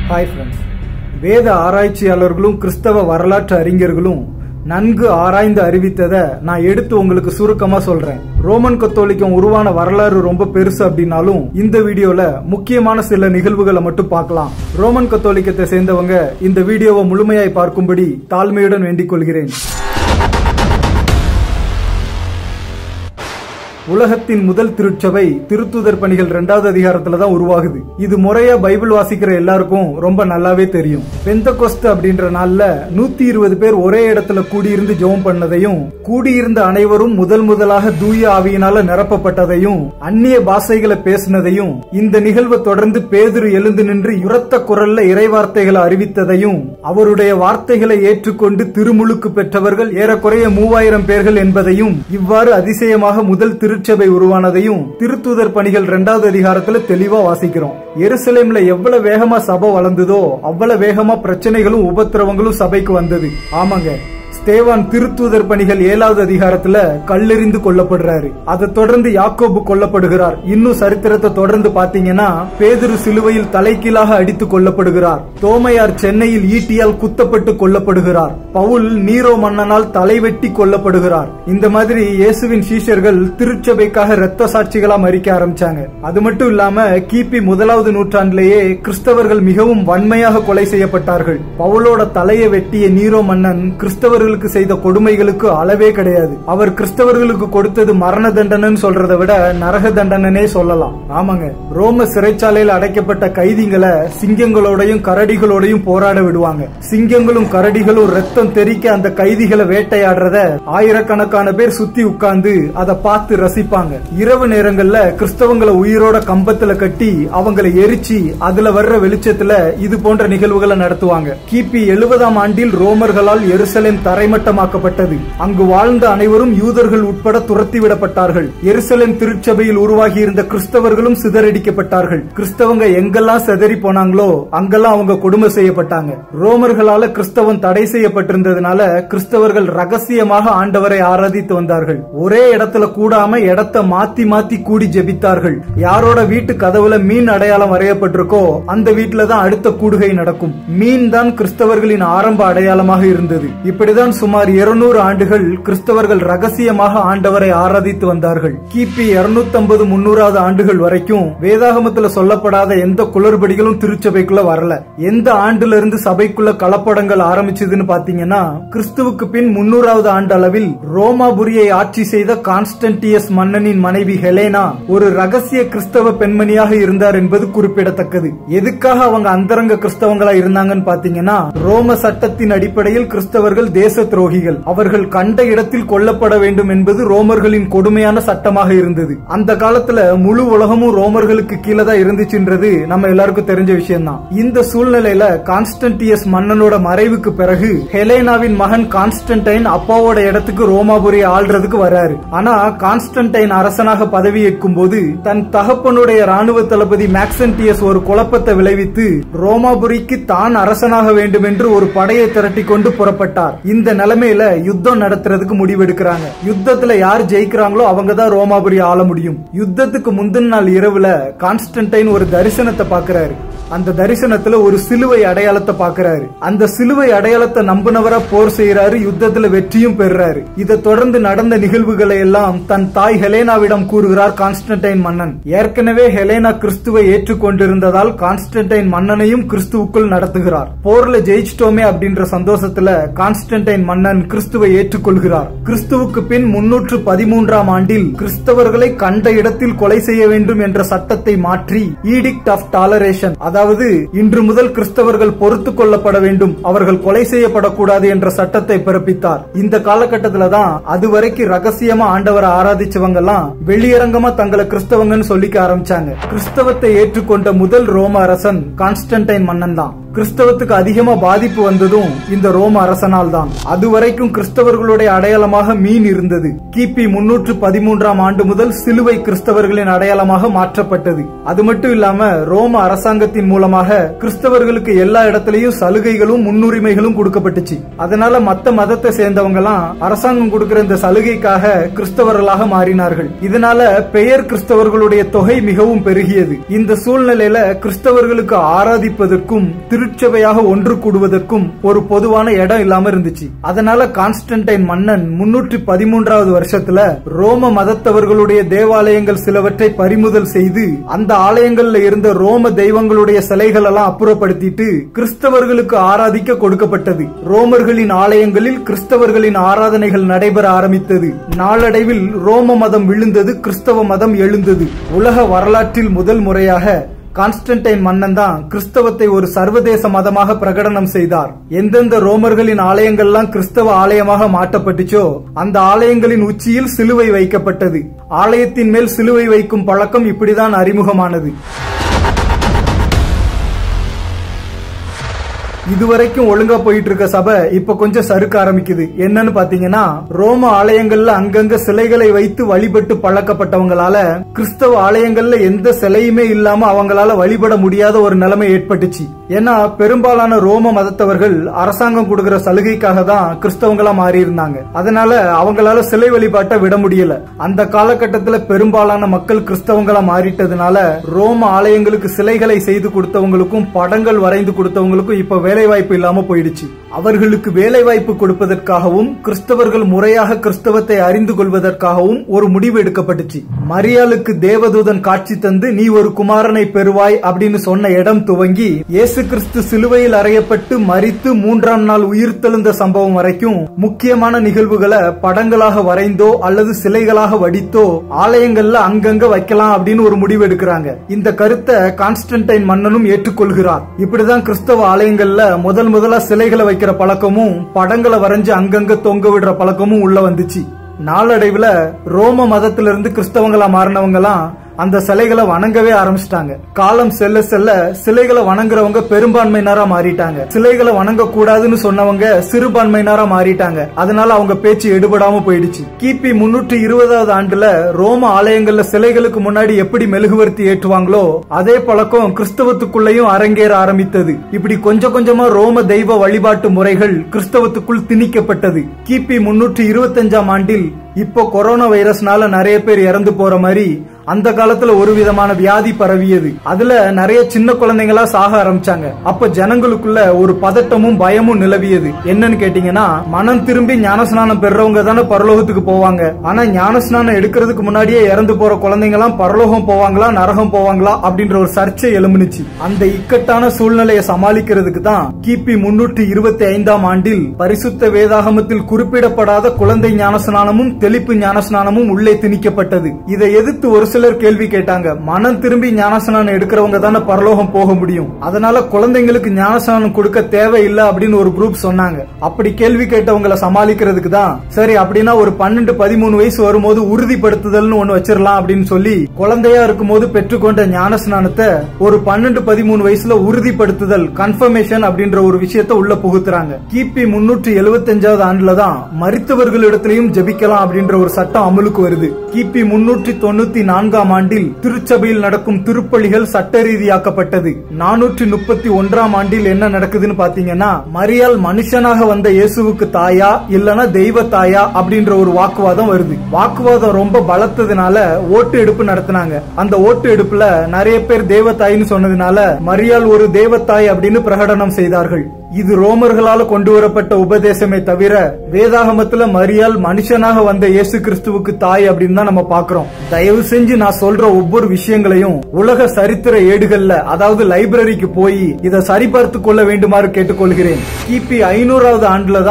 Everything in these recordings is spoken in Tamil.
ஹாய் ஃப்ரெண்ட்ஸ் வேத ஆராய்ச்சியாளர்களும் கிறிஸ்தவ வரலாற்று அறிஞர்களும் நன்கு ஆராய்ந்து அறிவித்ததை நான் எடுத்து உங்களுக்கு சுருக்கமா சொல்றேன் ரோமன் கத்தோலிக்கம் உருவான வரலாறு ரொம்ப பெருசு அப்படின்னாலும் இந்த வீடியோல முக்கியமான சில நிகழ்வுகளை மட்டும் பார்க்கலாம் ரோமன் கத்தோலிக்கத்தை சேர்ந்தவங்க இந்த வீடியோவை முழுமையாய் பார்க்கும்படி தாழ்மையுடன் வேண்டிக் கொள்கிறேன் உலகத்தின் முதல் திருச்சபை திருத்துதர் பணிகள் இரண்டாவது அதிகாரத்துல தான் உருவாகுது இது முறையா பைபிள் வாசிக்கிற எல்லாருக்கும் ரொம்ப நல்லாவே தெரியும் பெந்த அப்படின்ற நாள்ல நூத்தி இருபது பேர் ஒரே இடத்துல கூடியிருந்து ஜெபம் பண்ணதையும் கூடியிருந்த அனைவரும் முதல் முதலாக தூய ஆவியினால நிரப்பப்பட்டதையும் அந்நிய பாஷைகளை பேசினதையும் இந்த நிகழ்வை தொடர்ந்து பேதுரு எழுந்து நின்று உரத்த குரல்ல இறைவார்த்தைகளை அறிவித்ததையும் அவருடைய வார்த்தைகளை ஏற்றுக்கொண்டு திருமுழுக்கு பெற்றவர்கள் ஏறக்குறைய மூவாயிரம் பேர்கள் என்பதையும் இவ்வாறு அதிசயமாக முதல் திருச்சபை உருவானதையும் திருத்தூதர் பணிகள் இரண்டாவது அதிகாரத்துல தெளிவா வாசிக்கிறோம் எருசலேம்ல எவ்வளவு வேகமா சபை வளர்ந்ததோ அவ்வளவு வேகமா பிரச்சனைகளும் உபத்திரவங்களும் சபைக்கு வந்தது ஆமாங்க ஸ்தேவான் திருத்தூதர் பணிகள் ஏழாவது அதிகாரத்துல கல்லெறிந்து கொல்லப்படுறாரு அதை தொடர்ந்து யாக்கோபு கொல்லப்படுகிறார் இன்னும் சரித்திரத்தை தொடர்ந்து பாத்தீங்கன்னா பேதுரு சிலுவையில் தலைகீழாக அடித்து கொல்லப்படுகிறார் தோமையார் சென்னையில் ஈட்டியால் குத்தப்பட்டு கொல்லப்படுகிறார் பவுல் நீரோ மன்னனால் தலைவெட்டி கொல்லப்படுகிறார் இந்த மாதிரி இயேசுவின் சீஷர்கள் திருச்சபைக்காக இரத்த சாட்சிகளா மறிக்க ஆரம்பிச்சாங்க அது மட்டும் இல்லாம கிபி முதலாவது நூற்றாண்டிலேயே கிறிஸ்தவர்கள் மிகவும் வன்மையாக கொலை செய்யப்பட்டார்கள் பவுலோட தலையை வெட்டிய நீரோ மன்னன் கிறிஸ்தவர்களுக்கு செய்த கொடுமைகளுக்கு அளவே கிடையாது அவர் கிறிஸ்தவர்களுக்கு கொடுத்தது மரண தண்டனைன்னு சொல்றதை விட நரக தண்டனனே சொல்லலாம் ஆமாங்க ரோம சிறைச்சாலையில் அடைக்கப்பட்ட கைதிகளை சிங்கங்களோடையும் கரடிகளோடையும் போராட விடுவாங்க சிங்கங்களும் கரடிகளும் ரத்தம் தெறிக்க அந்த கைதிகளை வேட்டையாடுறத ஆயிரக்கணக்கான பேர் சுத்தி உட்கார்ந்து அதை பார்த்து ரசிப்பாங்க இரவு நேரங்கள்ல கிறிஸ்தவங்களை உயிரோட கம்பத்துல கட்டி அவங்களை எரிச்சு அதுல வர்ற வெளிச்சத்துல இது போன்ற நிகழ்வுகளை நடத்துவாங்க கிபி எழுபதாம் ஆண்டில் ரோமர்களால் எருசலேம் தரைமட்டமாக்கப்பட்டது அங்கு வாழ்ந்த அனைவரும் யூதர்கள் உட்பட துரத்தி விடப்பட்டார்கள் எருசலேம் திருச்சபையில் உருவாகி இருந்த கிறிஸ்தவர்களும் சிதறடிக்கப்பட்டார்கள் கிறிஸ்தவங்க எங்கெல்லாம் செதறி போனாங்களோ அங்கெல்லாம் அவங்க கொடுமை செய்யப்பட்டாங்க ரோமர்களால கிறிஸ்தவம் தடை செய்யப்பட்டிருந்ததுனால கிறிஸ்தவர்கள் ரகசியமாக ஆண்டவரை ஆராதித்து வந்தார்கள் ஒரே இடத்துல கூடாம இடத்த மாத்தி மாத்தி கூடி ஜெபித்தார்கள் யாரோட வீட்டு கதவுல மீன் அடையாளம் வரையப்பட்டிருக்கோ அந்த வீட்டுல தான் அடுத்த கூடுகை நடக்கும் மீன் தான் கிறிஸ்தவர்களின் ஆரம்ப அடையாளமாக இருந்தது இப்படிதான் சுமார் இருநூறு ஆண்டுகள் கிறிஸ்தவர்கள் ரகசியமாக ஆண்டவரை ஆராதித்து வந்தார்கள் கிபி இருநூத்தி ஐம்பது முன்னூறாவது ஆண்டுகள் வரைக்கும் வேதாகமத்துல சொல்லப்படாத எந்த குளறுபடிகளும் திருச்சபைக்குள்ள வரல எந்த ஆண்டுல இருந்து சபைக்குள்ள கலப்படங்கள் ஆரம்பிச்சதுன்னு பாத்தீங்கன்னா கிறிஸ்துவுக்கு பின் முன்னூறாவது ஆண்டு அளவில் ரோமாபுரியை ஆட்சி செய்த கான்ஸ்டன்டியஸ் மன்னனின் மனைவி ஹெலேனா ஒரு ரகசிய கிறிஸ்தவ பெண்மணியாக இருந்தார் என்பது குறிப்பிடத்தக்கது எதுக்காக அவங்க அந்தரங்க கிறிஸ்தவங்களா இருந்தாங்கன்னு பாத்தீங்கன்னா ரோம சட்டத்தின் அடிப்படையில் கிறிஸ்தவர்கள் தேச துரோகிகள் அவர்கள் கண்ட இடத்தில் கொல்லப்பட வேண்டும் என்பது ரோமர்களின் கொடுமையான சட்டமாக இருந்தது அந்த காலத்துல முழு உலகமும் ரோமர்களுக்கு கீழே தான் இருந்துச்சுன்றது நம்ம எல்லாருக்கும் தெரிஞ்ச விஷயம் தான் இந்த சூழ்நிலையில கான்ஸ்டன்டியஸ் மன்னனோட மறைவுக்கு பிறகு ஹெலேனாவின் மகன் கான்ஸ்டன்டைன் அப்பாவோட இடத்துக்கு ரோமாபுரி ஆள்றதுக்கு வராரு ஆனா கான்ஸ்டன்டைன் அரசனாக பதவி ஏற்கும் போது தன் தகப்பனுடைய ராணுவ தளபதி மேக்சன்டியஸ் ஒரு குழப்பத்தை விளைவித்து ரோமாபுரிக்கு தான் அரசனாக வேண்டும் என்று ஒரு படையை திரட்டி கொண்டு புறப்பட்டார் இந்த நிலைமையில யுத்தம் நடத்துறதுக்கு முடிவெடுக்கிறாங்க யுத்தத்துல யார் ஜெயிக்கிறாங்களோ அவங்க தான் ரோமாபுரி ஆள முடியும் யுத்தத்துக்கு முந்தின நாள் இரவுல கான்ஸ்டன்டைன் ஒரு தரிசனத்தை பாக்குறாரு அந்த தரிசனத்துல ஒரு சிலுவை அடையாளத்தை பாக்குறாரு அந்த சிலுவை அடையாளத்தை நம்பினவரா போர் செய்யறாரு யுத்தத்துல வெற்றியும் பெறுறாரு இதை தொடர்ந்து நடந்த நிகழ்வுகளை எல்லாம் தன் தாய் ஹெலேனாவிடம் கூறுகிறார் கான்ஸ்டன்டைன் மன்னன் ஏற்கனவே ஹெலேனா கிறிஸ்துவை ஏற்றுக்கொண்டிருந்ததால் கான்ஸ்டன்டைன் மன்னனையும் கிறிஸ்துவுக்குள் நடத்துகிறார் போர்ல ஜெயிச்சிட்டோமே அப்படின்ற சந்தோஷத்துல கான்ஸ்டன்டைன் மன்னன் கிறிஸ்துவை ஏற்றுக்கொள்கிறார் கிறிஸ்துவுக்கு பின் முன்னூற்று பதிமூன்றாம் ஆண்டில் கிறிஸ்தவர்களை கண்ட இடத்தில் கொலை செய்ய வேண்டும் என்ற சட்டத்தை மாற்றி ஈடிக்ட் ஆஃப் டாலரேஷன் அதாவது இன்று முதல் கிறிஸ்தவர்கள் பொறுத்து கொள்ளப்பட வேண்டும் அவர்கள் கொலை செய்யப்படக்கூடாது என்ற சட்டத்தை பிறப்பித்தார் இந்த காலகட்டத்துல தான் அதுவரைக்கும் ரகசியமா ஆண்டவரை ஆராதிச்சவங்க எல்லாம் வெளியரங்கமா தங்களை கிறிஸ்தவங்கன்னு சொல்லிக்க ஆரம்பிச்சாங்க கிறிஸ்தவத்தை ஏற்றுக்கொண்ட முதல் ரோம அரசன் கான்ஸ்டன்டைன் மன்னன் தான் கிறிஸ்தவத்துக்கு அதிகமா பாதிப்பு வந்ததும் இந்த ரோம அரசனால் தான் அதுவரைக்கும் கிறிஸ்தவர்களுடைய அடையாளமாக மீன் இருந்தது கிபி முன்னூற்று பதிமூன்றாம் ஆண்டு முதல் சிலுவை கிறிஸ்தவர்களின் அடையாளமாக மாற்றப்பட்டது அது மட்டும் இல்லாம ரோம அரசாங்கத்தின் மூலமாக கிறிஸ்தவர்களுக்கு எல்லா இடத்துலயும் சலுகைகளும் முன்னுரிமைகளும் கொடுக்கப்பட்டுச்சு அதனால மத்த மதத்தை சேர்ந்தவங்க எல்லாம் அரசாங்கம் கொடுக்கிற இந்த சலுகைக்காக கிறிஸ்தவர்களாக மாறினார்கள் இதனால பெயர் கிறிஸ்தவர்களுடைய தொகை மிகவும் பெருகியது இந்த சூழ்நிலையில கிறிஸ்தவர்களுக்கு ஆராதிப்பதற்கும் திருச்சபையாக ஒன்று கூடுவதற்கும் ஒரு பொதுவான இடம் இல்லாம இருந்துச்சு அதனால கான்ஸ்டன்டைன் மன்னன் முன்னூற்றி பதிமூன்றாவது வருஷத்துல ரோம மதத்தவர்களுடைய தேவாலயங்கள் சிலவற்றை பறிமுதல் செய்து அந்த ஆலயங்கள்ல இருந்த ரோம தெய்வங்களுடைய சிலைகள் எல்லாம் அப்புறப்படுத்திட்டு கிறிஸ்தவர்களுக்கு ஆராதிக்க கொடுக்கப்பட்டது ரோமர்களின் ஆலயங்களில் கிறிஸ்தவர்களின் ஆராதனைகள் நடைபெற ஆரம்பித்தது நாளடைவில் ரோம மதம் விழுந்தது கிறிஸ்தவ மதம் எழுந்தது உலக வரலாற்றில் முதல் முறையாக கான்ஸ்டன்டைன் மன்னன் தான் கிறிஸ்தவத்தை ஒரு சர்வதேச மதமாக பிரகடனம் செய்தார் எந்தெந்த ரோமர்களின் ஆலயங்கள்லாம் கிறிஸ்தவ ஆலயமாக மாற்றப்பட்டுச்சோ அந்த ஆலயங்களின் உச்சியில் சிலுவை வைக்கப்பட்டது ஆலயத்தின் மேல் சிலுவை வைக்கும் பழக்கம் இப்படிதான் அறிமுகமானது இதுவரைக்கும் ஒழுங்கா போயிட்டு இருக்க சபை இப்ப கொஞ்சம் சறுக்க ஆரம்பிக்குது என்னன்னு பாத்தீங்கன்னா ரோம ஆலயங்கள்ல அங்கங்க சிலைகளை வைத்து வழிபட்டு பழக்கப்பட்டவங்களால கிறிஸ்தவ ஆலயங்கள்ல எந்த சிலையுமே இல்லாம அவங்களால வழிபட முடியாத ஒரு நிலைமை ஏற்பட்டுச்சு ஏன்னா பெரும்பாலான ரோம மதத்தவர்கள் அரசாங்கம் கொடுக்கிற சலுகைக்காக தான் கிறிஸ்தவங்களா மாறி இருந்தாங்க அதனால அவங்களால சிலை வழிபாட்டை விட முடியல அந்த காலகட்டத்துல பெரும்பாலான மக்கள் கிறிஸ்தவங்களா மாறிட்டதுனால ரோம ஆலயங்களுக்கு சிலைகளை செய்து கொடுத்தவங்களுக்கும் படங்கள் வரைந்து கொடுத்தவங்களுக்கும் இப்ப வேலை வாய்ப்பு இல்லாம போயிடுச்சு அவர்களுக்கு வேலை வாய்ப்பு கொடுப்பதற்காகவும் கிறிஸ்தவர்கள் முறையாக கிறிஸ்தவத்தை அறிந்து கொள்வதற்காகவும் ஒரு முடிவு எடுக்கப்பட்டுச்சு மரியாளுக்கு தேவதூதன் காட்சி தந்து நீ ஒரு குமாரனை பெறுவாய் அப்படின்னு சொன்ன இடம் துவங்கி இயேசு கிறிஸ்து சிலுவையில் அறையப்பட்டு மரித்து மூன்றாம் நாள் உயிர்த்தெழுந்த சம்பவம் வரைக்கும் முக்கியமான நிகழ்வுகளை படங்களாக வரைந்தோ அல்லது சிலைகளாக வடித்தோ ஆலயங்கள்ல அங்கங்க வைக்கலாம் அப்படின்னு ஒரு முடிவு எடுக்கிறாங்க இந்த கருத்தை கான்ஸ்டன்டைன் மன்னனும் ஏற்றுக்கொள்கிறார் இப்படிதான் கிறிஸ்தவ ஆலயங்கள்ல முதல் முதலா சிலைகளை வைக்கிற பழக்கமும் படங்களை வரைஞ்சு அங்கங்க தொங்க விடுற பழக்கமும் உள்ள வந்துச்சு நாளடைவுல ரோம மதத்திலிருந்து கிறிஸ்தவங்களா மாறினவங்கலாம் அந்த சிலைகளை வணங்கவே ஆரம்பிச்சிட்டாங்க காலம் செல்ல செல்ல சிலைகளை வணங்குறவங்க பெரும்பான்மையினரா மாறிட்டாங்க சிலைகளை வணங்க கூடாதுன்னு சொன்னவங்க சிறுபான்மையினரா மாறிட்டாங்க அதனால அவங்க பேச்சு எடுபடாம போயிடுச்சு கிபி முன்னூற்றி இருபதாவது ஆண்டுல ரோம ஆலயங்கள்ல சிலைகளுக்கு முன்னாடி எப்படி மெழுகுவர்த்தி ஏற்றுவாங்களோ அதே பழக்கம் கிறிஸ்தவத்துக்குள்ளேயும் அரங்கேற ஆரம்பித்தது இப்படி கொஞ்சம் கொஞ்சமா ரோம தெய்வ வழிபாட்டு முறைகள் கிறிஸ்தவத்துக்குள் திணிக்கப்பட்டது கிபி முன்னூற்றி இருபத்தஞ்சாம் ஆண்டில் இப்போ கொரோனா வைரஸ்னால நிறைய பேர் இறந்து போற மாதிரி அந்த காலத்துல ஒரு விதமான வியாதி பரவியது அதுல நிறைய சின்ன குழந்தைங்களா சாக ஆரம்பிச்சாங்க அப்ப ஜனங்களுக்குள்ள ஒரு பதட்டமும் பயமும் நிலவியது என்னன்னு கேட்டீங்கன்னா மனம் திரும்பி ஞானஸ்நானம் பெறவங்க தானே பரலோகத்துக்கு போவாங்க ஆனா ஞானஸ்நானம் எடுக்கிறதுக்கு முன்னாடியே இறந்து போற குழந்தைங்க எல்லாம் பரலோகம் போவாங்களா நரகம் போவாங்களா அப்படின்ற ஒரு சர்ச்சை எழும்புனுச்சு அந்த இக்கட்டான சூழ்நிலையை சமாளிக்கிறதுக்கு தான் கிபி முன்னூற்றி இருபத்தி ஐந்தாம் ஆண்டில் பரிசுத்த வேதாகமத்தில் குறிப்பிடப்படாத குழந்தை ஞானஸ்நானமும் தெளிப்பு ஞானஸ்நானமும் உள்ளே திணிக்கப்பட்டது இதை எதிர்த்து ஒரு சிலர் கேள்வி கேட்டாங்க மனம் திரும்பி ஞானஸ்நானம் எடுக்கிறவங்க தானே பரலோகம் போக முடியும் அதனால குழந்தைங்களுக்கு ஞானஸ்நானம் கொடுக்க தேவையில்லை அப்படின்னு ஒரு குரூப் சொன்னாங்க அப்படி கேள்வி கேட்டவங்களை சமாளிக்கிறதுக்கு தான் சரி அப்படின்னா ஒரு பன்னெண்டு பதிமூணு வயசு வரும்போது உறுதிப்படுத்துதல்னு ஒண்ணு வச்சிடலாம் அப்படின்னு சொல்லி குழந்தையா இருக்கும்போது பெற்றுக்கொண்ட ஞானஸ்நானத்தை ஒரு பன்னெண்டு பதிமூணு வயசுல உறுதிப்படுத்துதல் கன்ஃபர்மேஷன் அப்படின்ற ஒரு விஷயத்த உள்ள புகுத்துறாங்க கிபி முன்னூற்றி எழுபத்தஞ்சாவது ஆண்டுல தான் மருத்துவர்களிடத்திலையும் ஜெபிக்கலாம் அப்படின்ற ஒரு சட்டம் அமலுக்கு வருது கிபி முன்னூற்றி தொண்ணூத்தி நான்காம் ஆண்டில் திருச்சபையில் நடக்கும் திருப்பலிகள் சட்ட ரீதியாக்கப்பட்டது நானூற்றி முப்பத்தி ஒன்றாம் ஆண்டில் என்ன நடக்குதுன்னு பாத்தீங்கன்னா மரியாள் மனுஷனாக வந்த இயேசுவுக்கு தாயா இல்லனா தெய்வ தாயா அப்படின்ற ஒரு வாக்குவாதம் வருது வாக்குவாதம் ரொம்ப பலத்ததுனால ஓட்டு எடுப்பு நடத்தினாங்க அந்த ஓட்டு எடுப்புல நிறைய பேர் தேவதாயின்னு சொன்னதுனால மரியாள் ஒரு தேவதாய் அப்படின்னு பிரகடனம் செய்தார்கள் இது ரோமர்களால கொண்டு வரப்பட்ட உபதேசமே தவிர வேதாகமத்துல மரியாள் மனுஷனாக வந்த இயேசு கிறிஸ்துவுக்கு தாய் அப்படின்னு தான் நம்ம பாக்குறோம் தயவு செஞ்சு நான் சொல்ற ஒவ்வொரு விஷயங்களையும் உலக சரித்திர ஏடுகள்ல அதாவது லைப்ரரிக்கு போய் இதை சரிபார்த்து கொள்ள வேண்டுமாறு கேட்டுக்கொள்கிறேன் கிபி ஐநூறாவது ஆண்டுல தான்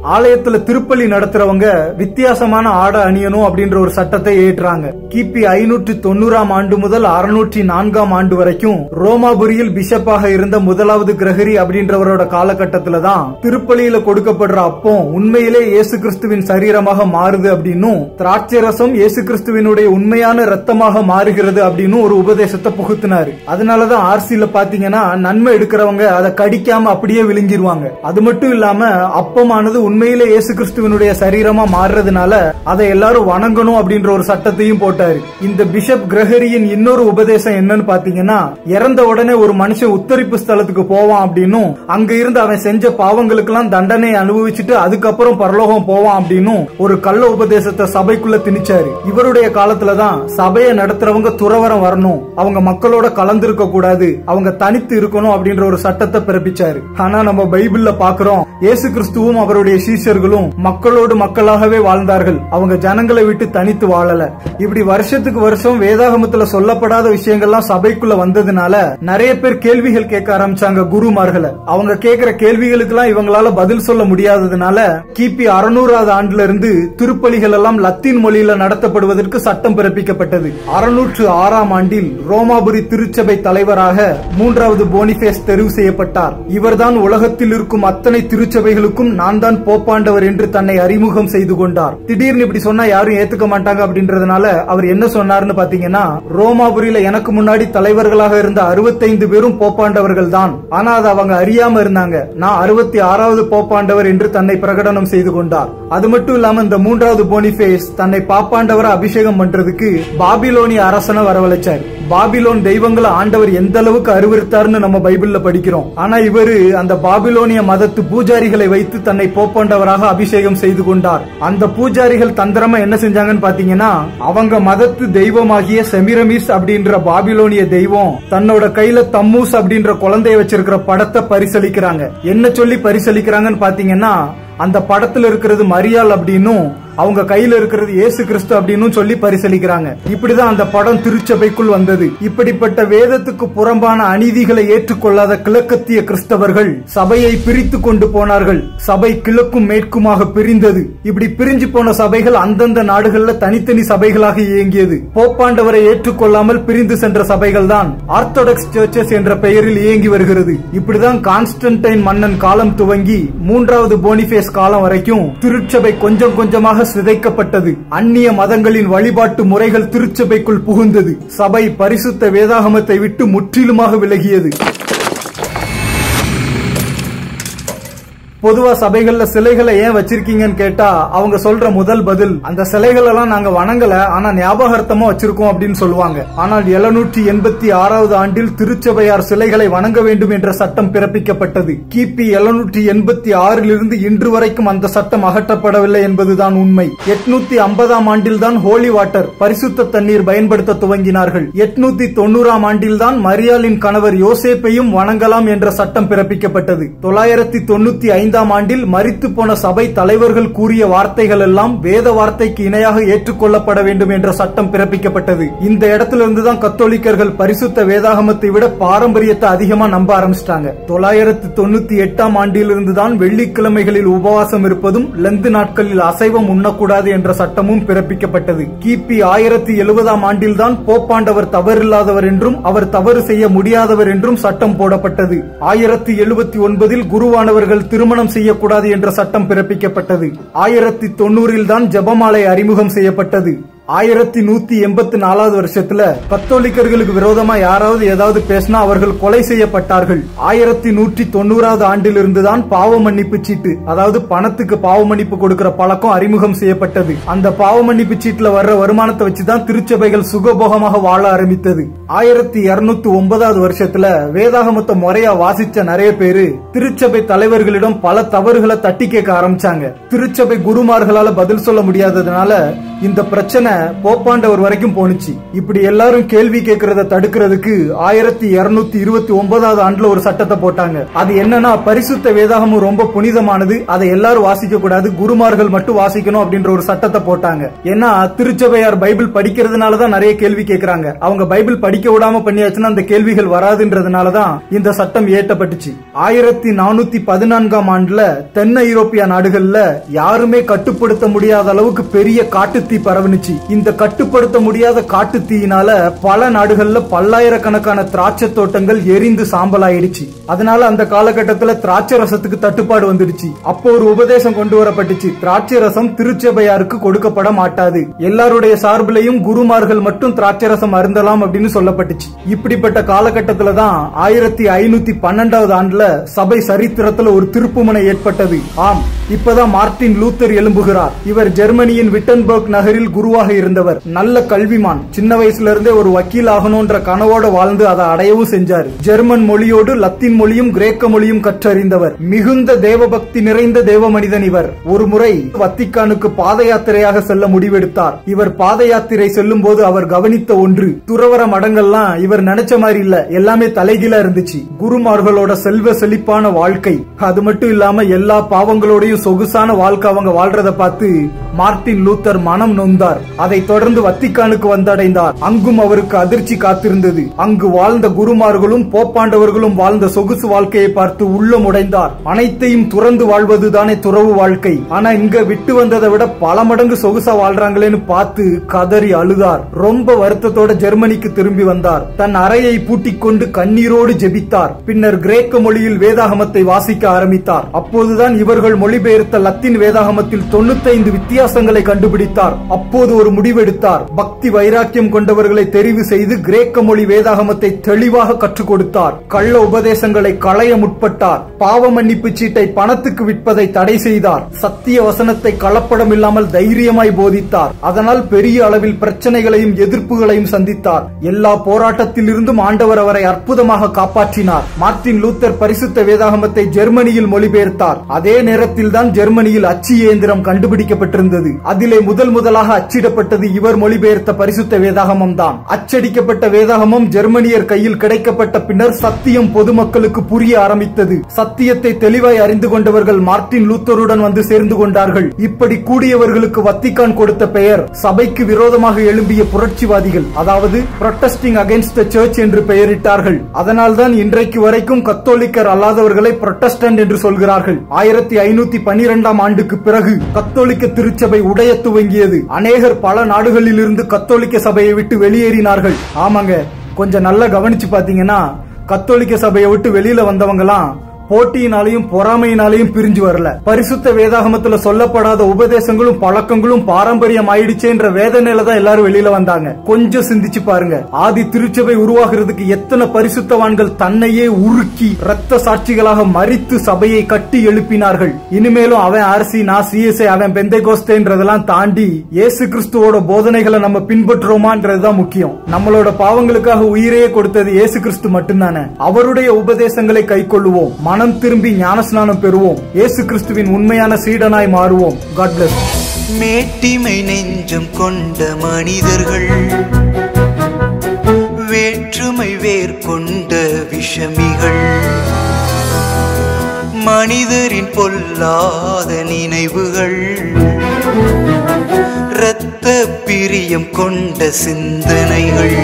ஆலயத்துல திருப்பலி நடத்துறவங்க வித்தியாசமான ஆடை அணியணும் அப்படின்ற ஒரு சட்டத்தை ஏற்றாங்க கிபி ஐநூற்றி தொண்ணூறாம் ஆண்டு முதல் அறுநூற்றி நான்காம் ஆண்டு வரைக்கும் ரோமாபுரியில் பிஷப்பாக இருந்த முதலாவது கிரகரி அப்படின்றவரோட காலகட்டத்துல தான் திருப்பலியில கொடுக்கப்படுற அப்பம் உண்மையிலே இயேசு கிறிஸ்துவின் சரீரமாக மாறுது அப்படின்னும் திராட்சை ரசம் இயேசு கிறிஸ்துவினுடைய உண்மையான ரத்தமாக மாறுகிறது அப்படின்னு ஒரு உபதேசத்தை புகுத்தினாரு அதனாலதான் ஆர்சியில பாத்தீங்கன்னா நன்மை எடுக்கிறவங்க அதை கடிக்காம அப்படியே விழுங்கிருவாங்க அது மட்டும் இல்லாம அப்பமானது உண்மையிலே இயேசு கிறிஸ்துவனுடைய சரீரமா மாறுறதுனால அதை எல்லாரும் வணங்கணும் அப்படின்ற ஒரு சட்டத்தையும் போட்டாரு இந்த பிஷப் கிரகரியின் இன்னொரு உபதேசம் என்னன்னு பாத்தீங்கன்னா இறந்த உடனே ஒரு மனுஷன் உத்தரிப்பு ஸ்தலத்துக்கு போவான் அப்படின்னும் அங்க இருந்து அவன் செஞ்ச பாவங்களுக்கெல்லாம் தண்டனை அனுபவிச்சுட்டு அதுக்கப்புறம் பரலோகம் போவான் அப்படின்னும் ஒரு கள்ள உபதேசத்தை சபைக்குள்ள திணிச்சாரு இவருடைய காலத்துலதான் சபையை நடத்துறவங்க துறவரம் வரணும் அவங்க மக்களோட கலந்திருக்க கூடாது அவங்க தனித்து இருக்கணும் அப்படின்ற ஒரு சட்டத்தை பிறப்பிச்சாரு ஆனா நம்ம பைபிள்ல பாக்குறோம் இயேசு கிறிஸ்துவும் அவருடைய சீஷர்களும் மக்களோடு மக்களாகவே வாழ்ந்தார்கள் அவங்க ஜனங்களை விட்டு தனித்து வாழல இப்படி வருஷத்துக்கு வருஷம் வேதாகமத்துல சொல்லப்படாத விஷயங்கள்லாம் சபைக்குள்ள வந்ததுனால நிறைய பேர் கேள்விகள் கேட்க ஆரம்பிச்சாங்க குருமார்களை அவங்க கேட்கிற கேள்விகளுக்கெல்லாம் இவங்களால பதில் சொல்ல முடியாததுனால கிபி அறுநூறாவது ஆண்டுல இருந்து திருப்பலிகள் எல்லாம் லத்தீன் மொழியில நடத்தப்படுவதற்கு சட்டம் பிறப்பிக்கப்பட்டது அறுநூற்று ஆறாம் ஆண்டில் ரோமாபுரி திருச்சபை தலைவராக மூன்றாவது போனிபேஸ் தெரிவு செய்யப்பட்டார் இவர்தான் உலகத்தில் இருக்கும் அத்தனை திருச்சபைகளுக்கும் நான் தான் போப்பாண்டவர் என்று தன்னை அறிமுகம் செய்து கொண்டார் திடீர்னு இப்படி சொன்னா யாரும் ஏத்துக்க மாட்டாங்க அப்படின்றதுனால அவர் என்ன சொன்னார்னு பாத்தீங்கன்னா ரோமாபுரியில எனக்கு முன்னாடி தலைவர்களாக இருந்த அறுபத்தைந்து பேரும் போப்பாண்டவர்கள் தான் ஆனா அதை அவங்க அறியாம இருந்தாங்க நான் அறுபத்தி ஆறாவது போப்பாண்டவர் என்று தன்னை பிரகடனம் செய்து கொண்டார் அது மட்டும் இல்லாம இந்த மூன்றாவது போனிபேஸ் தன்னை பாப்பாண்டவரை அபிஷேகம் பண்றதுக்கு பாபிலோனிய அரசனை வரவழைச்சார் பாபிலோன் தெய்வங்களை ஆண்டவர் எந்த அளவுக்கு அறிவுறுத்தாருன்னு நம்ம பைபிள்ல படிக்கிறோம் ஆனா இவரு அந்த பாபிலோனிய மதத்து பூஜாரிகளை வைத்து தன்னை போப்பாண்டவராக அபிஷேகம் செய்து கொண்டார் அந்த பூஜாரிகள் தந்திரமா என்ன செஞ்சாங்கன்னு பாத்தீங்கன்னா அவங்க மதத்து தெய்வமாகிய செமிரமிஸ் அப்படின்ற பாபிலோனிய தெய்வம் தன்னோட கையில தம்மூஸ் அப்படின்ற குழந்தைய வச்சிருக்கிற படத்தை பரிசளிக்கிறாங்க என்ன சொல்லி பரிசளிக்கிறாங்கன்னு பாத்தீங்கன்னா அந்த படத்துல இருக்கிறது மரியாள் அப்படின்னும் அவங்க கையில இருக்கிறது இயேசு கிறிஸ்து அப்படின்னு சொல்லி பரிசளிக்கிறாங்க இப்படிதான் அந்த படம் திருச்சபைக்குள் வந்தது இப்படிப்பட்ட வேதத்துக்கு புறம்பான அநீதிகளை ஏற்றுக்கொள்ளாத கிழக்கத்திய கிறிஸ்தவர்கள் சபையை பிரித்து கொண்டு போனார்கள் சபை கிழக்கும் மேற்குமாக பிரிந்தது இப்படி பிரிஞ்சு போன சபைகள் அந்தந்த நாடுகள்ல தனித்தனி சபைகளாக இயங்கியது போப்பாண்டவரை ஏற்றுக்கொள்ளாமல் பிரிந்து சென்ற சபைகள் தான் ஆர்த்தோடாக்ஸ் சர்ச்சஸ் என்ற பெயரில் இயங்கி வருகிறது இப்படிதான் கான்ஸ்டன்டைன் மன்னன் காலம் துவங்கி மூன்றாவது போனிபேஸ் காலம் வரைக்கும் திருச்சபை கொஞ்சம் கொஞ்சமாக சிதைக்கப்பட்டது அந்நிய மதங்களின் வழிபாட்டு முறைகள் திருச்சபைக்குள் புகுந்தது சபை பரிசுத்த வேதாகமத்தை விட்டு முற்றிலுமாக விலகியது பொதுவா சபைகள்ல சிலைகளை ஏன் வச்சிருக்கீங்கன்னு கேட்டா அவங்க சொல்ற முதல் பதில் அந்த சிலைகள் எல்லாம் நாங்க வணங்கல ஆனா ஞாபகார்த்தமா வச்சிருக்கோம் அப்படின்னு சொல்லுவாங்க ஆனால் எழுநூற்றி எண்பத்தி ஆறாவது ஆண்டில் திருச்சபையார் சிலைகளை வணங்க வேண்டும் என்ற சட்டம் பிறப்பிக்கப்பட்டது கிபி எழுநூற்றி எண்பத்தி ஆறிலிருந்து இன்று வரைக்கும் அந்த சட்டம் அகற்றப்படவில்லை என்பதுதான் உண்மை எட்நூத்தி ஐம்பதாம் ஆண்டில் தான் ஹோலி வாட்டர் பரிசுத்த தண்ணீர் பயன்படுத்த துவங்கினார்கள் எட்நூத்தி தொண்ணூறாம் ஆண்டில் தான் மரியாளின் கணவர் யோசேப்பையும் வணங்கலாம் என்ற சட்டம் பிறப்பிக்கப்பட்டது தொள்ளாயிரத்தி தொண்ணூத்தி ஐந்தாம் ஆண்டில் மரித்து போன சபை தலைவர்கள் கூறிய வார்த்தைகள் எல்லாம் வேத வார்த்தைக்கு இணையாக ஏற்றுக்கொள்ளப்பட வேண்டும் என்ற சட்டம் பிறப்பிக்கப்பட்டது இந்த இடத்துல இருந்து தான் கத்தோலிக்கர்கள் பரிசுத்த வேதாகமத்தை விட பாரம்பரியத்தை அதிகமா நம்ப ஆரம்பிச்சிட்டாங்க தொள்ளாயிரத்து தொண்ணூத்தி எட்டாம் ஆண்டிலிருந்து தான் வெள்ளிக்கிழமைகளில் உபவாசம் இருப்பதும் லந்து நாட்களில் அசைவம் உண்ணக்கூடாது என்ற சட்டமும் பிறப்பிக்கப்பட்டது கிபி ஆயிரத்தி எழுபதாம் ஆண்டில் தான் போப்பாண்டவர் தவறில்லாதவர் என்றும் அவர் தவறு செய்ய முடியாதவர் என்றும் சட்டம் போடப்பட்டது ஆயிரத்தி எழுபத்தி ஒன்பதில் குருவானவர்கள் திருமணம் செய்யக்கூடாது என்ற சட்டம் பிறப்பிக்கப்பட்டது ஆயிரத்தி தொண்ணூறில் தான் ஜபமாலை அறிமுகம் செய்யப்பட்டது ஆயிரத்தி நூத்தி எண்பத்தி நாலாவது வருஷத்துல கத்தோலிக்கர்களுக்கு விரோதமா யாராவது ஏதாவது பேசினா அவர்கள் கொலை செய்யப்பட்டார்கள் ஆயிரத்தி நூற்றி தொண்ணூறாவது ஆண்டிலிருந்து தான் பாவ மன்னிப்பு சீட்டு அதாவது பணத்துக்கு பாவ மன்னிப்பு கொடுக்கிற பழக்கம் அறிமுகம் செய்யப்பட்டது அந்த பாவ மன்னிப்பு சீட்டுல வர்ற வருமானத்தை வச்சுதான் திருச்சபைகள் சுகபோகமாக வாழ ஆரம்பித்தது ஆயிரத்தி இருநூத்தி ஒன்பதாவது வருஷத்துல வேதாகமத்தை முறையா வாசிச்ச நிறைய பேரு திருச்சபை தலைவர்களிடம் பல தவறுகளை தட்டி கேட்க ஆரம்பிச்சாங்க திருச்சபை குருமார்களால பதில் சொல்ல முடியாததுனால இந்த பிரச்சனை போப்பாண்டவர் வரைக்கும் போனுச்சு இப்படி எல்லாரும் கேள்வி கேட்கறத தடுக்கிறதுக்கு ஆயிரத்தி இருநூத்தி இருபத்தி ஒன்பதாவது ஆண்டுல ஒரு சட்டத்தை போட்டாங்க அது என்னன்னா பரிசுத்த வேதாகமும் ரொம்ப புனிதமானது அதை எல்லாரும் வாசிக்க கூடாது குருமார்கள் மட்டும் வாசிக்கணும் அப்படின்ற ஒரு சட்டத்தை போட்டாங்க ஏன்னா திருச்சபையார் பைபிள் படிக்கிறதுனாலதான் நிறைய கேள்வி கேட்கறாங்க அவங்க பைபிள் படிக்க விடாம பண்ணியாச்சுன்னா அந்த கேள்விகள் வராதுன்றதுனாலதான் இந்த சட்டம் இயற்றப்பட்டுச்சு ஆயிரத்தி நானூத்தி பதினான்காம் ஆண்டுல தென் ஐரோப்பிய நாடுகள்ல யாருமே கட்டுப்படுத்த முடியாத அளவுக்கு பெரிய காட்டுத்தீ பரவுனுச்சு இந்த கட்டுப்படுத்த முடியாத காட்டுத்தீயினால பல நாடுகள்ல பல்லாயிரக்கணக்கான திராட்சை தோட்டங்கள் எரிந்து சாம்பலாயிடுச்சு அதனால அந்த காலகட்டத்துல திராட்சை ரசத்துக்கு தட்டுப்பாடு வந்துடுச்சு அப்போ ஒரு உபதேசம் கொண்டு வரப்பட்டுச்சு திராட்சை ரசம் திருச்சபையாருக்கு கொடுக்கப்பட மாட்டாது எல்லாருடைய சார்பிலையும் குருமார்கள் மட்டும் திராட்சை ரசம் அருந்தலாம் அப்படின்னு சொல்லப்பட்டுச்சு இப்படிப்பட்ட காலகட்டத்துல தான் ஆயிரத்தி ஐநூத்தி பன்னெண்டாவது ஆண்டுல சபை சரித்திரத்துல ஒரு திருப்புமுனை ஏற்பட்டது ஆம் இப்பதான் மார்டின் லூத்தர் எழும்புகிறார் இவர் ஜெர்மனியின் விட்டன்பர்க் நகரில் குருவாக இருந்தவர் நல்ல கல்விமான் சின்ன வயசுல இருந்தே ஒரு வக்கீல் ஆகணும்ன்ற கனவோட வாழ்ந்து அதை அடையவும் செஞ்சார் ஜெர்மன் மொழியோடு லத்தீன் மொழியும் கிரேக்க மொழியும் கற்றறிந்தவர் மிகுந்த தேவபக்தி நிறைந்த தேவ மனிதன் இவர் ஒரு முறை வத்திக்கானுக்கு பாத யாத்திரையாக செல்ல முடிவெடுத்தார் இவர் பாத யாத்திரை செல்லும் போது அவர் கவனித்த ஒன்று துறவர மடங்கள்லாம் இவர் நினைச்ச மாதிரி இல்ல எல்லாமே தலைகீழா இருந்துச்சு குருமார்களோட செல்வ செழிப்பான வாழ்க்கை அது மட்டும் இல்லாம எல்லா பாவங்களோடையும் சொகுசான வாழ்க்கை அவங்க வாழ்றத பார்த்து மார்டின் லூத்தர் மனம் நொந்தார் அதை தொடர்ந்து வத்திக்கானுக்கு வந்தடைந்தார் அங்கும் அவருக்கு அதிர்ச்சி காத்திருந்தது அங்கு வாழ்ந்த குருமார்களும் போப்பாண்டவர்களும் வாழ்ந்த சொகுசு வாழ்க்கையை பார்த்து உள்ளம் உடைந்தார் அனைத்தையும் துறந்து வாழ்வதுதானே துறவு வாழ்க்கை ஆனா இங்க விட்டு வந்ததை விட பல மடங்கு சொகுசா வாழ்றாங்களேன்னு பார்த்து கதறி அழுதார் ரொம்ப வருத்தத்தோட ஜெர்மனிக்கு திரும்பி வந்தார் தன் அறையை பூட்டிக் கொண்டு கண்ணீரோடு ஜெபித்தார் பின்னர் கிரேக்க மொழியில் வேதாகமத்தை வாசிக்க ஆரம்பித்தார் அப்போதுதான் இவர்கள் மொழிபெயர்த்த லத்தீன் வேதாகமத்தில் தொண்ணூத்தைந்து வித்தியாசங்களை கண்டுபிடித்தார் அப்போது ஒரு முடிவெடுத்தார் பக்தி வைராக்கியம் கொண்டவர்களை தெரிவு செய்து கிரேக்க மொழி வேதாகமத்தை தெளிவாக கற்றுக் கொடுத்தார் கள்ள உபதேசங்களை களைய முற்பட்டார் பாவ மன்னிப்பு சீட்டை பணத்துக்கு விற்பதை தடை செய்தார் சத்திய வசனத்தை கலப்படம் இல்லாமல் தைரியமாய் போதித்தார் அதனால் பெரிய அளவில் பிரச்சனைகளையும் எதிர்ப்புகளையும் சந்தித்தார் எல்லா போராட்டத்தில் இருந்தும் ஆண்டவர் அவரை அற்புதமாக காப்பாற்றினார் மார்டின் லூத்தர் பரிசுத்த வேதாகமத்தை ஜெர்மனியில் மொழிபெயர்த்தார் அதே நேரத்தில் தான் ஜெர்மனியில் அச்சு இயந்திரம் கண்டுபிடிக்கப்பட்டிருந்தது அதிலே முதல் முதலாக அச்சிடப்பட்டது இவர் மொழிபெயர்த்த பரிசுத்த வேதாகமம் தான் அச்சடிக்கப்பட்ட வேதாகமம் ஜெர்மனியர் கையில் கிடைக்கப்பட்ட பின்னர் சத்தியம் பொதுமக்களுக்கு புரிய ஆரம்பித்தது சத்தியத்தை தெளிவாய் அறிந்து கொண்டவர்கள் மார்டின் லூத்தருடன் வந்து சேர்ந்து கொண்டார்கள் இப்படி கூடியவர்களுக்கு வத்திக்கான் கொடுத்த பெயர் சபைக்கு விரோதமாக எழும்பிய புரட்சிவாதிகள் அதாவது புரொட்டஸ்டிங் அகைன்ஸ்ட் த சர்ச் என்று பெயரிட்டார்கள் அதனால்தான் இன்றைக்கு வரைக்கும் கத்தோலிக்கர் அல்லாதவர்களை புரொட்டஸ்டன்ட் என்று சொல்கிறார்கள் ஆயிரத்தி ஐநூத்தி பன்னிரெண்டாம் ஆண்டுக்கு பிறகு கத்தோலிக்க திருச்சபை உடைய துவங்கியது அநேகர் பல நாடுகளில் இருந்து கத்தோலிக்க சபையை விட்டு வெளியேறினார்கள் ஆமாங்க கொஞ்சம் நல்லா கவனிச்சு பாத்தீங்கன்னா கத்தோலிக்க சபையை விட்டு வெளியில வந்தவங்கலாம் போட்டியினாலையும் பொறாமையினாலையும் பிரிஞ்சு வரல பரிசுத்த வேதாகமத்துல சொல்லப்படாத உபதேசங்களும் பழக்கங்களும் பாரம்பரியம் ஆயிடுச்சேன்ற வேதனையில தான் எல்லாரும் வெளியில வந்தாங்க கொஞ்சம் சிந்திச்சு பாருங்க ஆதி திருச்சபை உருவாகிறதுக்கு எத்தனை பரிசுத்தவான்கள் தன்னையே உருக்கி ரத்த சாட்சிகளாக மறித்து சபையை கட்டி எழுப்பினார்கள் இனிமேலும் அவன் ஆர்சி நான் சிஎஸ்ஐ அவன் பெந்தை கோஸ்தேன்றதெல்லாம் தாண்டி இயேசு கிறிஸ்துவோட போதனைகளை நம்ம பின்பற்றுவோமான்றதுதான் முக்கியம் நம்மளோட பாவங்களுக்காக உயிரையே கொடுத்தது இயேசு கிறிஸ்து மட்டும்தானே அவருடைய உபதேசங்களை கை கொள்ளுவோம் மனம் திரும்பி ஞானஸ்நானம் பெறுவோம் இயேசு கிறிஸ்துவின் உண்மையான சீடனாய் மாறுவோம் காட் பிளஸ் மேட்டிமை நெஞ்சம் கொண்ட மனிதர்கள் வேற்றுமை வேர் கொண்ட விஷமிகள் மனிதரின் பொல்லாத நினைவுகள் இரத்த பிரியம் கொண்ட சிந்தனைகள்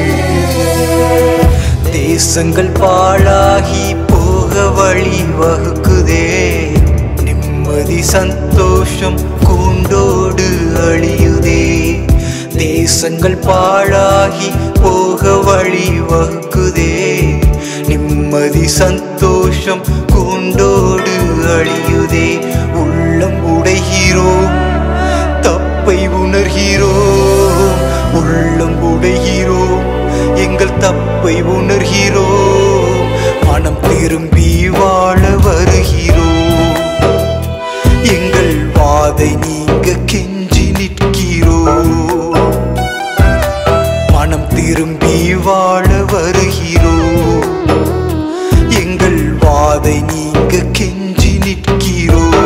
தேசங்கள் பாழாகி போக வழி வகுக்குதே நிம்மதி சந்தோஷம் கூண்டோடு அழியுதே தேசங்கள் பாழாகி போக வழி வகுக்குதே நிம்மதி சந்தோஷம் கூண்டோடு அழியுதே உள்ளம் உடைகிறோம் தப்பை உணர்கிறோம் உள்ளம் உடைகிறோம் எங்கள் தப்பை உணர்கிறோம் மனம் திரும்பி வாழ வருகிறோம் எங்கள் வாதை நீங்க கெஞ்சி நிற்கிறோம் மனம் திரும்பி வாழ வருகிறோம் எங்கள் வாதை நீங்க கெஞ்சி நிற்கிறோம்